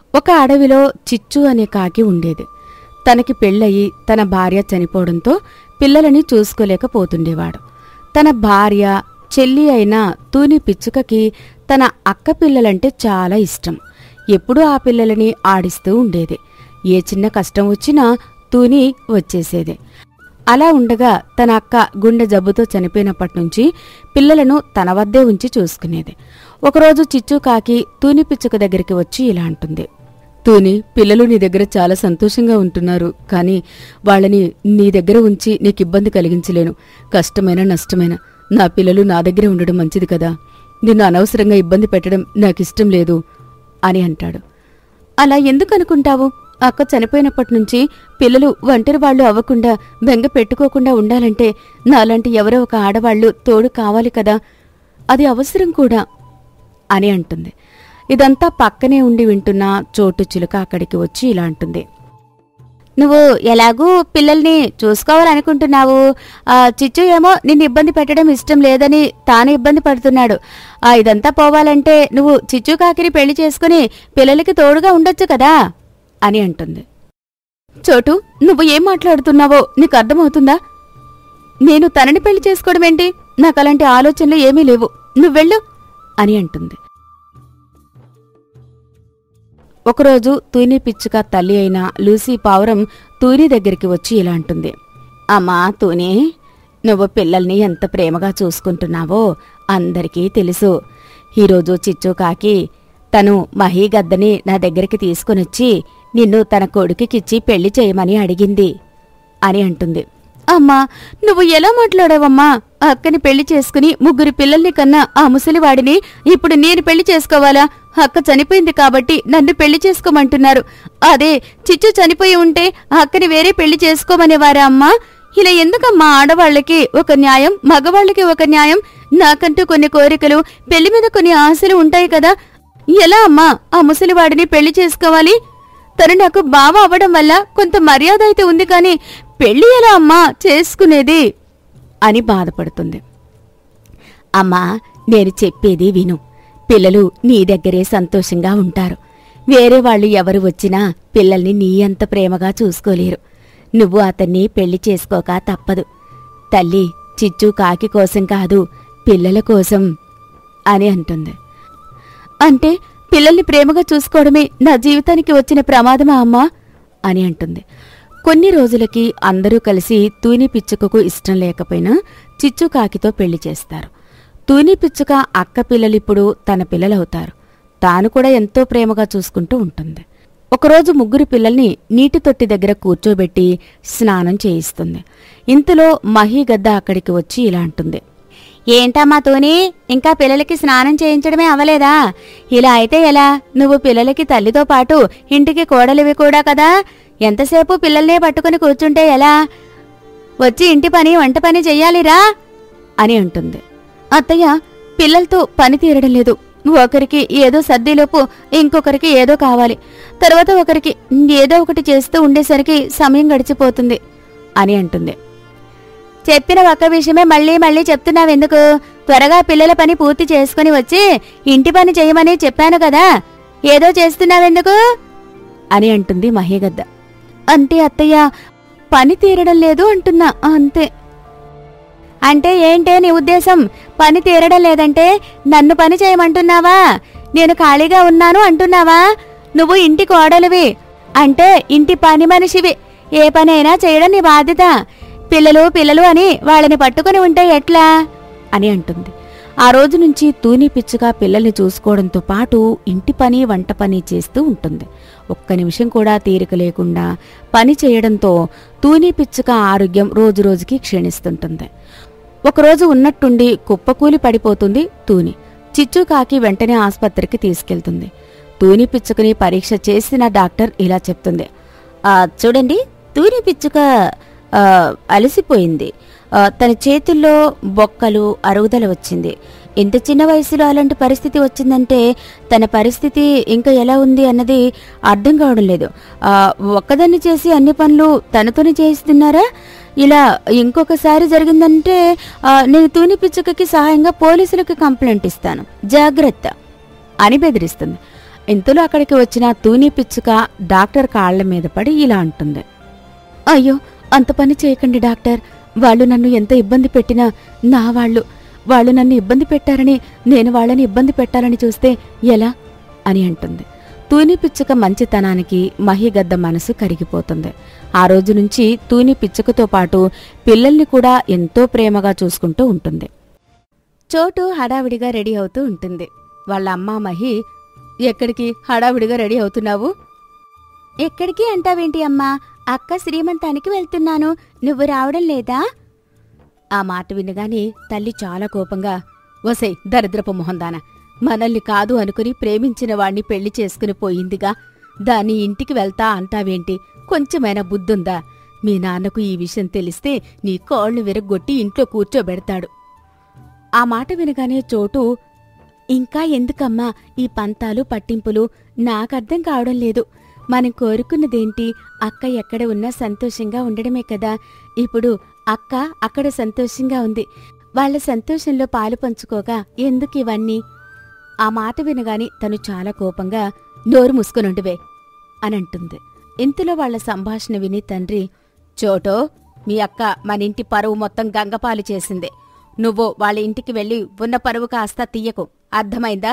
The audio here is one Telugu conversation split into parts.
ఒక అడవిలో చిచ్చు అనే కాకి ఉండేది తనకి పెళ్ళయి తన భార్య చనిపోవడంతో పిల్లలని చూసుకోలేకపోతుండేవాడు తన భార్య చెల్లి అయిన తూని పిచ్చుకకి తన అక్క పిల్లలంటే చాలా ఇష్టం ఎప్పుడూ ఆ పిల్లలని ఆడిస్తూ ఉండేది ఏ చిన్న కష్టం వచ్చినా తూని వచ్చేసేది అలా ఉండగా తన అక్క గుండె జబ్బుతో చనిపోయినప్పటి నుంచి పిల్లలను తన వద్దే ఉంచి చూసుకునేది ఒకరోజు చిచ్చు కాకి తూని పిచ్చుక దగ్గరికి వచ్చి ఇలా అంటుంది తూని పిల్లలు నీ దగ్గర చాలా సంతోషంగా ఉంటున్నారు కానీ వాళ్ళని నీ దగ్గర ఉంచి నీకు ఇబ్బంది కలిగించలేను కష్టమైన నష్టమైన నా పిల్లలు నా దగ్గరే ఉండడం మంచిది కదా నిన్ను అనవసరంగా ఇబ్బంది పెట్టడం నాకిష్టం లేదు అని అంటాడు అలా ఎందుకు అనుకుంటావు అక్క చనిపోయినప్పటి నుంచి పిల్లలు ఒంటరి వాళ్ళు అవ్వకుండా బెంగ పెట్టుకోకుండా ఉండాలంటే నాలాంటి ఎవరో ఒక ఆడవాళ్లు తోడు కావాలి కదా అది అవసరం కూడా అని అంటుంది ఇదంతా పక్కనే ఉండి వింటున్న చోటు చిలుక అక్కడికి వచ్చి ఇలా అంటుంది నువ్వు ఎలాగూ పిల్లల్ని చూసుకోవాలనుకుంటున్నావు ఆ చిచ్చు ఏమో నిన్ను ఇబ్బంది పెట్టడం ఇష్టం లేదని తాను ఇబ్బంది పడుతున్నాడు ఆ ఇదంతా పోవాలంటే నువ్వు చిచ్చు కాకిని పెళ్లి చేసుకుని పిల్లలకి తోడుగా ఉండొచ్చు కదా అని అంటుంది చోటు నువ్వు ఏం మాట్లాడుతున్నావో నీకు అర్థమవుతుందా నేను తనని పెళ్లి చేసుకోవడం ఏంటి నాకు అలాంటి ఆలోచనలు ఏమీ లేవు నువ్వెళ్ళు అని అంటుంది ఒకరోజు తూని పిచ్చుక తల్లి అయిన లూసీ పావురం తూని దగ్గరికి వచ్చి ఇలా అంటుంది అమ్మా తూని నువ్వు పిల్లల్ని ఎంత ప్రేమగా చూసుకుంటున్నావో అందరికీ తెలుసు ఈరోజు చిచ్చు కాకి తను మహీగద్దని నా దగ్గరికి తీసుకునొచ్చి నిన్ను తన కొడుకుకిచ్చి పెళ్లి చేయమని అడిగింది అని అంటుంది అమ్మా నువ్వు ఎలా మాట్లాడావమ్మా అక్కని పెళ్లి చేసుకుని ముగ్గురు పిల్లల్ని కన్నా ఆ ముసలివాడిని ఇప్పుడు నేను పెళ్లి చేసుకోవాలా అక్క చనిపోయింది కాబట్టి నన్ను పెళ్లి చేసుకోమంటున్నారు అదే చిచ్చు చనిపోయి ఉంటే అక్కని వేరే పెళ్లి చేసుకోమనేవారా అమ్మా ఇలా ఎందుకమ్మా ఆడవాళ్ళకి ఒక న్యాయం మగవాళ్ళకి ఒక న్యాయం నాకంటూ కొన్ని కోరికలు పెళ్లి మీద కొన్ని ఆశలు ఉంటాయి కదా ఎలా అమ్మా ఆ ముసలివాడిని పెళ్లి చేసుకోవాలి తను నాకు బావ అవ్వడం వల్ల కొంత మర్యాద అయితే ఉంది కానీ పెళ్లి ఎలా అమ్మా చేసుకునేది అని బాధపడుతుంది అమ్మా నేను చెప్పేది విను పిల్లలు నీ దగ్గరే సంతోషంగా ఉంటారు వేరే వాళ్ళు ఎవరు వచ్చినా పిల్లల్ని నీ అంత ప్రేమగా చూసుకోలేరు నువ్వు అతన్ని పెళ్లి చేసుకోక తప్పదు తల్లి చిచ్చు కాకి కోసం కాదు పిల్లల కోసం అని అంటుంది అంటే పిల్లల్ని ప్రేమగా చూసుకోవడమే నా జీవితానికి వచ్చిన ప్రమాదమా అమ్మా అని అంటుంది కొన్ని రోజులకి అందరూ కలిసి తూని పిచ్చుకకు ఇష్టం లేకపోయినా చిచ్చు కాకితో పెళ్లి చేస్తారు తూని పిచ్చుక అక్క పిల్లలిప్పుడు తన పిల్లలవుతారు తాను కూడా ఎంతో ప్రేమగా చూసుకుంటూ ఉంటుంది ఒకరోజు ముగ్గురు పిల్లల్ని నీటి తొట్టి దగ్గర కూర్చోబెట్టి స్నానం చేయిస్తుంది ఇంతలో మహీగద్ద అక్కడికి వచ్చి ఇలా అంటుంది ఏంటమ్మా తోని ఇంకా పిల్లలకి స్నానం చేయించడమే అవలేదా ఇలా అయితే ఎలా నువ్వు పిల్లలకి తల్లితో పాటు ఇంటికి కోడలివి కూడా కదా ఎంతసేపు పిల్లల్నే పట్టుకుని కూర్చుంటే ఎలా వచ్చి ఇంటి పని వంట పని చెయ్యాలిరా అని అంటుంది అత్తయ్య పిల్లలతో పని తీరడం లేదు ఒకరికి ఏదో సర్దిలోపు ఇంకొకరికి ఏదో కావాలి తర్వాత ఒకరికి ఏదో ఒకటి చేస్తూ ఉండేసరికి సమయం గడిచిపోతుంది అని అంటుంది చెప్పిన ఒక్క విషయమే మళ్ళీ మళ్ళీ చెప్తున్నావెందుకు త్వరగా పిల్లల పని పూర్తి చేసుకుని వచ్చి ఇంటి పని చేయమని చెప్పాను కదా ఏదో చేస్తున్నావెందుకు అని అంటుంది మహేగద్ద అంటే అత్తయ్య పని తీరడం లేదు అంటున్నా అంతే అంటే ఏంటే నీ ఉద్దేశం పని తీరడం లేదంటే నన్ను పని చేయమంటున్నావా నేను ఖాళీగా ఉన్నాను అంటున్నావా నువ్వు ఇంటి కోడలివి అంటే ఇంటి పని మనిషివి ఏ పనైనా చేయడం నీ బాధ్యత పిల్లలు పిల్లలు అని వాళ్ళని పట్టుకుని ఉంటే ఎట్లా అని అంటుంది ఆ రోజు నుంచి తూని పిచ్చుగా పిల్లల్ని చూసుకోవడంతో పాటు ఇంటి పని వంట పని చేస్తూ ఉంటుంది ఒక్క నిమిషం కూడా తీరిక లేకుండా పని చేయడంతో తూని పిచ్చుక ఆరోగ్యం రోజురోజుకి క్షీణిస్తుంటుంది ఒకరోజు ఉన్నట్టుండి కుప్పకూలి పడిపోతుంది తూని చిచ్చు కాకి వెంటనే ఆస్పత్రికి తీసుకెళ్తుంది తూని పిచ్చుకని పరీక్ష చేసిన డాక్టర్ ఇలా చెప్తుంది "ఆ, చూడండి తూని పిచ్చుక ఆ, అలసిపోయింది ఆ, తన చేతుల్లో బొక్కలు అరుగుదల వచ్చింది ఇంత చిన్న వయసులో అలాంటి పరిస్థితి వచ్చిందంటే తన పరిస్థితి ఇంకా ఎలా ఉంది అన్నది అర్థం కావడం లేదు ఆ, ఒక్కదాన్ని చేసి అన్ని పనులు తనతోనే చేయిస్తున్నారా ఇలా ఇంకొకసారి జరిగిందంటే ఆ, నేను తూని పిచ్చుకకి సహాయంగా పోలీసులకు కంప్లైంట్ ఇస్తాను జాగ్రత్త అని బెదిరిస్తుంది ఇంతలో అక్కడికి వచ్చిన తూని పిచ్చుక డాక్టర్ కాళ్ల మీద పడి ఇలా అంటుంది అయ్యో అంత పని చేయకండి డాక్టర్ వాళ్ళు నన్ను ఎంత ఇబ్బంది పెట్టినా నా వాళ్ళు వాళ్ళు నన్ను ఇబ్బంది పెట్టారని నేను వాళ్ళని ఇబ్బంది పెట్టాలని చూస్తే ఎలా అని అంటుంది తూని పిచ్చుక మంచితనానికి మహిగద్ద మనసు కరిగిపోతుంది ఆ రోజు నుంచి తూని పిచ్చుకతో పాటు పిల్లల్ని కూడా ఎంతో ప్రేమగా చూసుకుంటూ ఉంటుంది చోటు హడావిడిగా రెడీ అవుతూ ఉంటుంది వాళ్ళ అమ్మ మహి ఎక్కడికి హడావిడిగా రెడీ అవుతున్నావు ఎక్కడికి అంటావేంటి అమ్మా అక్క శ్రీమంతానికి వెళ్తున్నాను నువ్వు రావడం లేదా ఆ మాట వినగానే తల్లి చాలా కోపంగా వసై దరిద్రపు మొహందాన మనల్ని కాదు అనుకుని ప్రేమించిన వాణ్ణి పెళ్లి చేసుకుని పోయిందిగా దాని ఇంటికి వెళ్తా అంటావేంటి కొంచెమైనా బుద్ధుందా మీ నాన్నకు ఈ విషయం తెలిస్తే నీ కాళ్ళు విరగ్గొట్టి ఇంట్లో కూర్చోబెడతాడు ఆ మాట వినగానే చోటు ఇంకా ఎందుకమ్మా ఈ పంతాలు పట్టింపులు నాకర్థం కావడం లేదు మనం కోరుకున్నదేంటి అక్క ఎక్కడ ఉన్నా సంతోషంగా ఉండడమే కదా ఇప్పుడు అక్క అక్కడ సంతోషంగా ఉంది వాళ్ళ సంతోషంలో పాలు పంచుకోగా ఎందుకు ఇవన్నీ ఆ మాట వినగాని తను చాలా కోపంగా నోరు మూసుకునుండివే అనంటుంది ఇంతలో వాళ్ళ సంభాషణ విని తండ్రి చోటో మీ అక్క మన ఇంటి పరువు మొత్తం గంగపాలు చేసింది నువ్వు వాళ్ళ ఇంటికి వెళ్ళి ఉన్న పరువు కాస్త తీయకు అర్థమైందా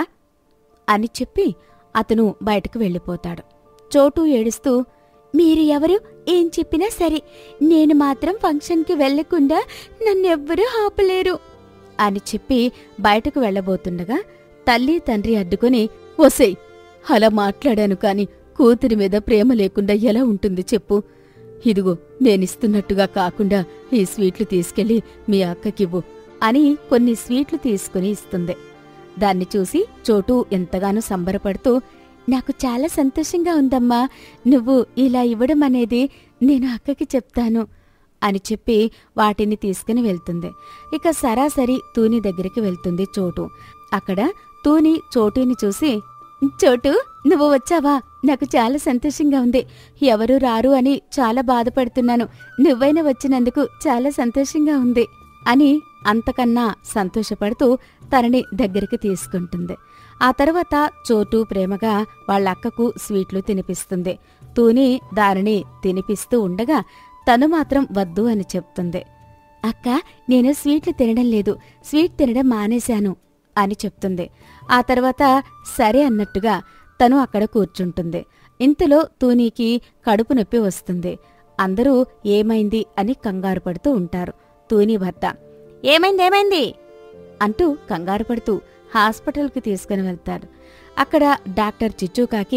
అని చెప్పి అతను బయటకు వెళ్ళిపోతాడు చోటు ఏడుస్తూ మీరు ఎవరు ఏం చెప్పినా సరే నేను మాత్రం ఫంక్షన్కి వెళ్లకుండా నన్నెవ్వరూ ఆపలేరు అని చెప్పి బయటకు వెళ్ళబోతుండగా తల్లి తండ్రి అడ్డుకొని ఒసేయ్ అలా మాట్లాడాను కాని కూతురి మీద ప్రేమ లేకుండా ఎలా ఉంటుంది చెప్పు ఇదిగో నేనిస్తున్నట్టుగా కాకుండా ఈ స్వీట్లు తీసుకెళ్లి మీ అక్కకివ్వు అని కొన్ని స్వీట్లు తీసుకుని ఇస్తుంది దాన్ని చూసి చోటు ఎంతగానో సంబరపడుతూ నాకు చాలా సంతోషంగా ఉందమ్మా నువ్వు ఇలా ఇవ్వడం అనేది నేను అక్కకి చెప్తాను అని చెప్పి వాటిని తీసుకుని వెళ్తుంది ఇక సరాసరి తూని దగ్గరికి వెళ్తుంది చోటు అక్కడ తూని చోటుని చూసి చోటు నువ్వు వచ్చావా నాకు చాలా సంతోషంగా ఉంది ఎవరు రారు అని చాలా బాధపడుతున్నాను నువ్వైనా వచ్చినందుకు చాలా సంతోషంగా ఉంది అని అంతకన్నా సంతోషపడుతూ తనని దగ్గరికి తీసుకుంటుంది ఆ తర్వాత చోటు ప్రేమగా వాళ్ళ అక్కకు స్వీట్లు తినిపిస్తుంది తూని దానిని తినిపిస్తూ ఉండగా తను మాత్రం వద్దు అని చెప్తుంది అక్క నేను స్వీట్లు తినడం లేదు స్వీట్ తినడం మానేశాను అని చెప్తుంది ఆ తర్వాత సరే అన్నట్టుగా తను అక్కడ కూర్చుంటుంది ఇంతలో తూనీకి కడుపు నొప్పి వస్తుంది అందరూ ఏమైంది అని కంగారు పడుతూ ఉంటారు తూని భర్త ఏమైంది ఏమైంది అంటూ కంగారు పడుతూ హాస్పిటల్కి తీసుకుని వెళ్తాడు అక్కడ డాక్టర్ చిచ్చూకాకి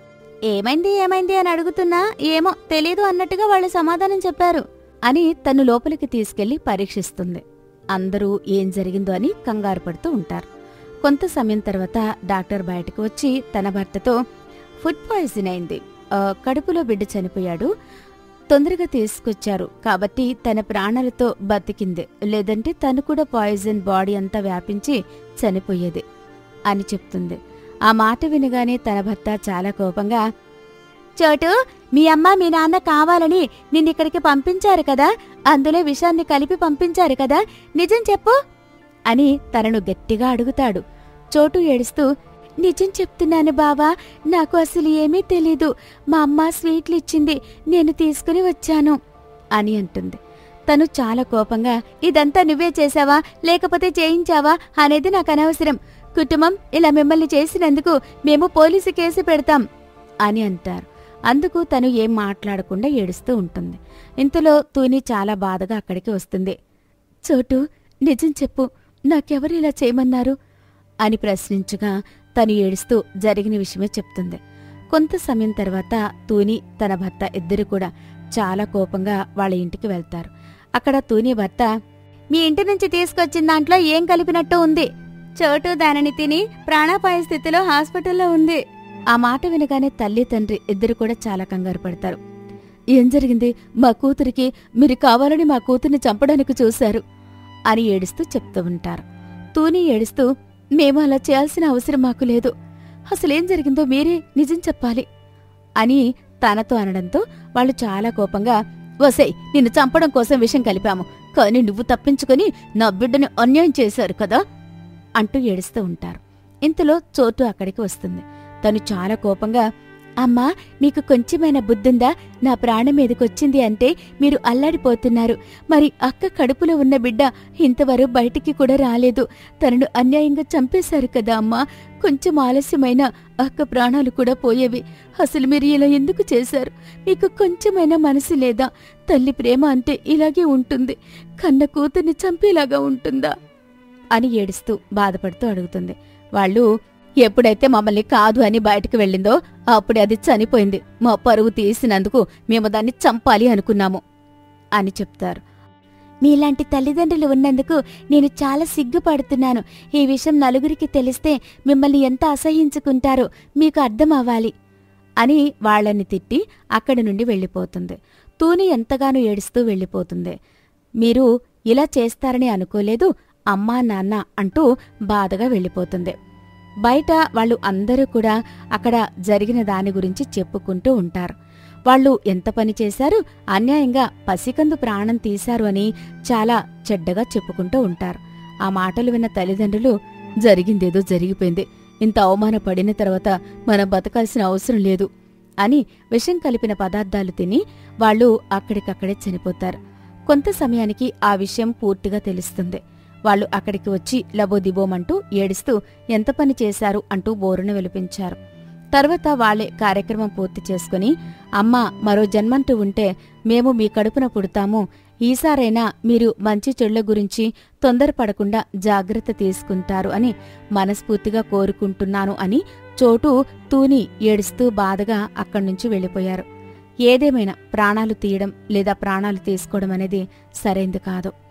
ఏమైంది ఏమైంది అని అడుగుతున్నా ఏమో తెలీదు అన్నట్టుగా వాళ్ళు సమాధానం చెప్పారు అని తను లోపలికి తీసుకెళ్లి పరీక్షిస్తుంది అందరూ ఏం జరిగిందో అని కంగారు పడుతూ ఉంటారు కొంత సమయం తర్వాత డాక్టర్ బయటకు వచ్చి తన భర్తతో ఫుడ్ పాయిజన్ అయింది ఆ, కడుపులో బిడ్డ చనిపోయాడు తొందరగా తీసుకొచ్చారు కాబట్టి తన ప్రాణాలతో బతికింది లేదంటే తను కూడా పాయిజన్ బాడీ అంతా వ్యాపించి చనిపోయేది అని చెప్తుంది ఆ మాట వినగానే తన భర్త చాలా కోపంగా చోటు మీ అమ్మ మీ నాన్న కావాలని నిన్నిక్కడికి పంపించారు కదా అందులో విషాన్ని కలిపి పంపించారు కదా నిజం చెప్పు అని తనను గట్టిగా అడుగుతాడు చోటు ఏడుస్తూ నిజం చెప్తున్నాను బావా నాకు అసలు ఏమీ తెలీదు మా అమ్మ స్వీట్లు ఇచ్చింది నేను తీసుకుని వచ్చాను అని అంటుంది తను చాలా కోపంగా ఇదంతా నువ్వే చేశావా లేకపోతే చేయించావా అనేది నాకు అనవసరం కుటుంబం ఇలా మిమ్మల్ని చేసినందుకు మేము పోలీసు కేసు పెడతాం అని అంటారు అందుకు తను ఏం మాట్లాడకుండా ఏడుస్తూ ఉంటుంది ఇంతలో తూని చాలా బాధగా అక్కడికి వస్తుంది చోటు నిజం చెప్పు నాకెవరు ఇలా చేయమన్నారు అని ప్రశ్నించగా తను ఏడుస్తూ జరిగిన విషయమే చెప్తుంది కొంత సమయం తర్వాత తూని తన భర్త ఇద్దరు కూడా చాలా కోపంగా వాళ్ళ ఇంటికి వెళ్తారు అక్కడ తూని భర్త మీ ఇంటి నుంచి తీసుకొచ్చిన దాంట్లో ఏం కలిపినట్టు ఉంది చోటు దానిని తిని ప్రాణాపాయ స్థితిలో హాస్పిటల్లో ఉంది ఆ మాట వినగానే తల్లి తండ్రి ఇద్దరు కూడా చాలా కంగారు పడతారు ఏం జరిగింది మా కూతురికి మీరు కావాలని మా కూతుర్ని చంపడానికి చూశారు అని ఏడుస్తూ చెప్తూ ఉంటారు తూని ఏడుస్తూ మేము అలా చేయాల్సిన అవసరం మాకు లేదు అసలేం జరిగిందో మీరే నిజం చెప్పాలి అని తనతో అనడంతో వాళ్ళు చాలా కోపంగా వసై నిన్ను చంపడం కోసం విషం కలిపాము కానీ నువ్వు తప్పించుకొని నా బిడ్డని అన్యాయం చేశారు కదా అంటూ ఏడుస్తూ ఉంటారు ఇంతలో చోటు అక్కడికి వస్తుంది తను చాలా కోపంగా అమ్మా మీకు కొంచెమైనా బుద్ధుందా నా ప్రాణం మీదకొచ్చింది అంటే మీరు అల్లాడిపోతున్నారు మరి అక్క కడుపులో ఉన్న బిడ్డ ఇంతవరకు బయటికి కూడా రాలేదు తనను అన్యాయంగా చంపేశారు కదా అమ్మా కొంచెం ఆలస్యమైన అక్క ప్రాణాలు కూడా పోయేవి అసలు మీరు ఇలా ఎందుకు చేశారు మీకు కొంచెమైనా మనసు లేదా తల్లి ప్రేమ అంటే ఇలాగే ఉంటుంది కన్న కూతుర్ని చంపేలాగా ఉంటుందా అని ఏడుస్తూ బాధపడుతూ అడుగుతుంది వాళ్ళు ఎప్పుడైతే మమ్మల్ని కాదు అని బయటకు వెళ్ళిందో అప్పుడే అది చనిపోయింది మా పరువు తీసినందుకు మేము దాన్ని చంపాలి అనుకున్నాము అని చెప్తారు మీలాంటి తల్లిదండ్రులు ఉన్నందుకు నేను చాలా సిగ్గుపడుతున్నాను ఈ విషయం నలుగురికి తెలిస్తే మిమ్మల్ని ఎంత అసహించుకుంటారో మీకు అర్థం అవ్వాలి అని వాళ్ళని తిట్టి అక్కడి నుండి వెళ్ళిపోతుంది తూని ఎంతగానో ఏడుస్తూ వెళ్ళిపోతుంది మీరు ఇలా చేస్తారని అనుకోలేదు అమ్మా నాన్న అంటూ బాధగా వెళ్ళిపోతుంది బయట వాళ్ళు అందరూ కూడా అక్కడ జరిగిన దాని గురించి చెప్పుకుంటూ ఉంటారు వాళ్ళు ఎంత పని చేశారు అన్యాయంగా పసికందు ప్రాణం తీశారు అని చాలా చెడ్డగా చెప్పుకుంటూ ఉంటారు ఆ మాటలు విన్న తల్లిదండ్రులు జరిగిందేదో జరిగిపోయింది ఇంత అవమానపడిన తర్వాత మనం బతకాల్సిన అవసరం లేదు అని విషం కలిపిన పదార్థాలు తిని వాళ్ళు అక్కడికక్కడే చనిపోతారు కొంత సమయానికి ఆ విషయం పూర్తిగా తెలుస్తుంది వాళ్ళు అక్కడికి వచ్చి లబోదిబోమంటూ ఏడుస్తూ ఎంత పని చేశారు అంటూ బోరున విలిపించారు తర్వాత వాళ్లే కార్యక్రమం పూర్తి చేసుకుని అమ్మా మరో జన్మంటూ ఉంటే మేము మీ కడుపున పుడతాము ఈసారైనా మీరు మంచి చెడుల గురించి తొందరపడకుండా జాగ్రత్త తీసుకుంటారు అని మనస్ఫూర్తిగా కోరుకుంటున్నాను అని చోటు తూని ఏడుస్తూ బాధగా అక్కడ్నుంచి వెళ్ళిపోయారు ఏదేమైనా ప్రాణాలు తీయడం లేదా ప్రాణాలు తీసుకోవడం అనేది సరైంది కాదు